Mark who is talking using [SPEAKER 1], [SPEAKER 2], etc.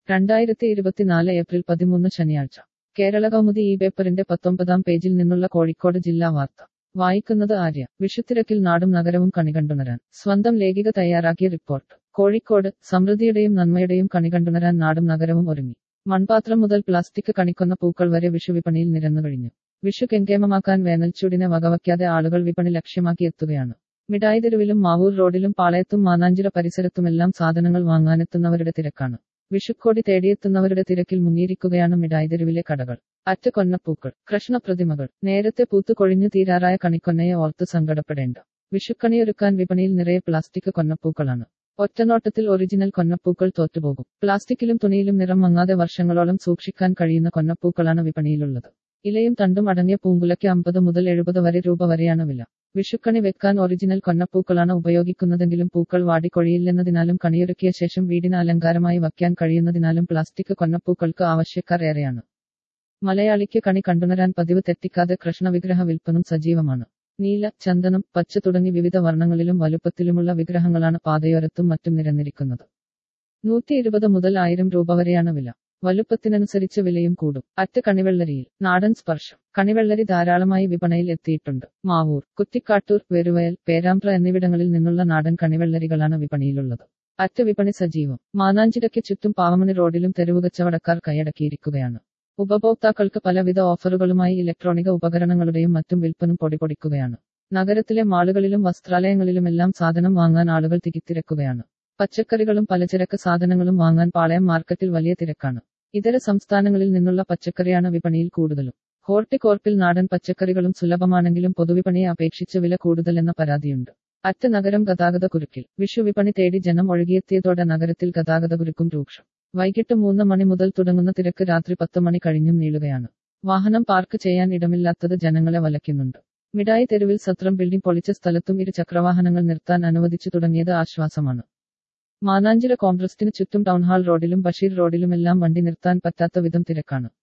[SPEAKER 1] രണ്ടായിരത്തി ഇരുപത്തിനാല് ഏപ്രിൽ പതിമൂന്ന് ശനിയാഴ്ച കേരള കൗമുദി ഈ പേപ്പറിന്റെ പത്തൊമ്പതാം പേജിൽ നിന്നുള്ള കോഴിക്കോട് ജില്ലാ വാർത്ത വായിക്കുന്നത് ആര്യ വിഷുത്തിരക്കിൽ നാടും നഗരവും കണികണ്ടുണരാൻ സ്വന്തം ലേഖിക തയ്യാറാക്കിയ റിപ്പോർട്ട് കോഴിക്കോട് സമൃദ്ധിയുടെയും നന്മയുടെയും കണികണ്ടുണരാൻ നാടും നഗരവും ഒരുങ്ങി മൺപാത്രം മുതൽ പ്ലാസ്റ്റിക് കണിക്കൊന്ന പൂക്കൾ വരെ വിഷു വിപണിയിൽ നിരന്നു കഴിഞ്ഞു വിഷു കെങ്കേമമാക്കാൻ വേനൽച്ചൂടിനെ വകവയ്ക്കാതെ ആളുകൾ വിപണി ലക്ഷ്യമാക്കി എത്തുകയാണ് മിഠായി തെരുവിലും മാവൂർ റോഡിലും പാളയത്തും മാനാഞ്ചിറ പരിസരത്തുമെല്ലാം സാധനങ്ങൾ വാങ്ങാനെത്തുന്നവരുടെ തിരക്കാണ് വിഷുക്കോടി തേടിയെത്തുന്നവരുടെ തിരക്കിൽ മുങ്ങിയിരിക്കുകയാണ് മിഠായി തെരുവിലെ കടകൾ അറ്റ കൊന്നപ്പൂക്കൾ കൃഷ്ണപ്രതിമകൾ നേരത്തെ പൂത്തു കൊഴിഞ്ഞു തീരാറായ കണിക്കൊന്നയെ ഓർത്ത് സങ്കടപ്പെടേണ്ട വിഷുക്കണിയൊരുക്കാൻ വിപണിയിൽ നിറയെ പ്ലാസ്റ്റിക് കൊന്നപ്പൂക്കളാണ് ഒറ്റനോട്ടത്തിൽ ഒറിജിനൽ കൊന്നപ്പൂക്കൾ തോറ്റുപോകും പ്ലാസ്റ്റിക്കിലും തുണിയിലും നിറം മങ്ങാതെ വർഷങ്ങളോളം സൂക്ഷിക്കാൻ കഴിയുന്ന കൊന്നപ്പൂക്കളാണ് വിപണിയിലുള്ളത് ഇലയും തണ്ടും അടങ്ങിയ പൂങ്കുലയ്ക്ക് അമ്പത് മുതൽ എഴുപത് വരെ രൂപ വരെയാണ് വില വിഷുക്കണി വെക്കാൻ ഒറിജിനൽ കൊന്നപ്പൂക്കളാണ് ഉപയോഗിക്കുന്നതെങ്കിലും പൂക്കൾ വാടിക്കൊഴിയില്ലെന്നതിനാലും കണിയൊരുക്കിയ ശേഷം വീടിന് അലങ്കാരമായി വയ്ക്കാൻ കഴിയുന്നതിനാലും പ്ലാസ്റ്റിക് കൊന്നപ്പൂക്കൾക്ക് ആവശ്യക്കാർ ഏറെയാണ് മലയാളിക്ക് കണി കണ്ടുണരാൻ പതിവ് തെറ്റിക്കാതെ കൃഷ്ണവിഗ്രഹ വിൽപ്പനും സജീവമാണ് നീല ചന്ദനം പച്ച തുടങ്ങി വിവിധ വർണ്ണങ്ങളിലും വലുപ്പത്തിലുമുള്ള വിഗ്രഹങ്ങളാണ് പാതയോരത്തും മറ്റും നിരന്നിരിക്കുന്നത് നൂറ്റി ഇരുപത് മുതൽ ആയിരം രൂപ വരെയാണ് വില വലുപ്പത്തിനനുസരിച്ച് വിലയും കൂടും അറ്റ് കണിവെള്ളരിയിൽ നാടൻ സ്പർശം കണിവെള്ളരി ധാരാളമായി വിപണയിൽ എത്തിയിട്ടുണ്ട് മാവൂർ കുറ്റിക്കാട്ടൂർ വെരുവയൽ പേരാമ്പ്ര എന്നിവിടങ്ങളിൽ നിന്നുള്ള നാടൻ കണിവെള്ളരികളാണ് വിപണിയിലുള്ളത് അറ്റ് വിപണി സജീവം മാനാഞ്ചിറയ്ക്ക് ചുറ്റും പാവമണി റോഡിലും തെരുവുകച്ചവടക്കാർ കൈയടക്കിയിരിക്കുകയാണ് ഉപഭോക്താക്കൾക്ക് പലവിധ ഓഫറുകളുമായി ഇലക്ട്രോണിക ഉപകരണങ്ങളുടെയും മറ്റും വിൽപ്പനും പൊടിപൊടിക്കുകയാണ് നഗരത്തിലെ മാളുകളിലും വസ്ത്രാലയങ്ങളിലുമെല്ലാം സാധനം വാങ്ങാൻ ആളുകൾ തിക്കിത്തിരക്കുകയാണ് പച്ചക്കറികളും പലചരക്ക് സാധനങ്ങളും വാങ്ങാൻ പാളയം മാർക്കറ്റിൽ വലിയ തിരക്കാണ് ഇതര സംസ്ഥാനങ്ങളിൽ നിന്നുള്ള പച്ചക്കറിയാണ് വിപണിയിൽ കൂടുതലും ഹോർട്ടികോർപ്പിൽ നാടൻ പച്ചക്കറികളും സുലഭമാണെങ്കിലും പൊതുവിപണിയെ അപേക്ഷിച്ച് വില കൂടുതലെന്ന പരാതിയുണ്ട് അറ്റ നഗരം ഗതാഗത കുരുക്കിൽ വിഷു വിപണി തേടി ജനം ഒഴുകിയെത്തിയതോടെ നഗരത്തിൽ ഗതാഗത കുരുക്കും രൂക്ഷം വൈകിട്ട് മൂന്ന് മണി മുതൽ തുടങ്ങുന്ന തിരക്ക് രാത്രി പത്ത് മണി കഴിഞ്ഞും നീളുകയാണ് വാഹനം പാർക്ക് ചെയ്യാൻ ഇടമില്ലാത്തത് ജനങ്ങളെ വലയ്ക്കുന്നുണ്ട് മിഠായി തെരുവിൽ സത്രം ബിൽഡിംഗ് പൊളിച്ച സ്ഥലത്തും ഇരു ചക്രവാഹനങ്ങൾ നിർത്താൻ അനുവദിച്ചു തുടങ്ങിയത് ആശ്വാസമാണ് മാനാഞ്ചിറ കോംപ്രസ്റ്റിന് ചുറ്റും ടൗൺഹാൾ റോഡിലും ബഷീർ റോഡിലുമെല്ലാം വണ്ടി നിർത്താൻ പറ്റാത്ത വിധം തിരക്കാണ്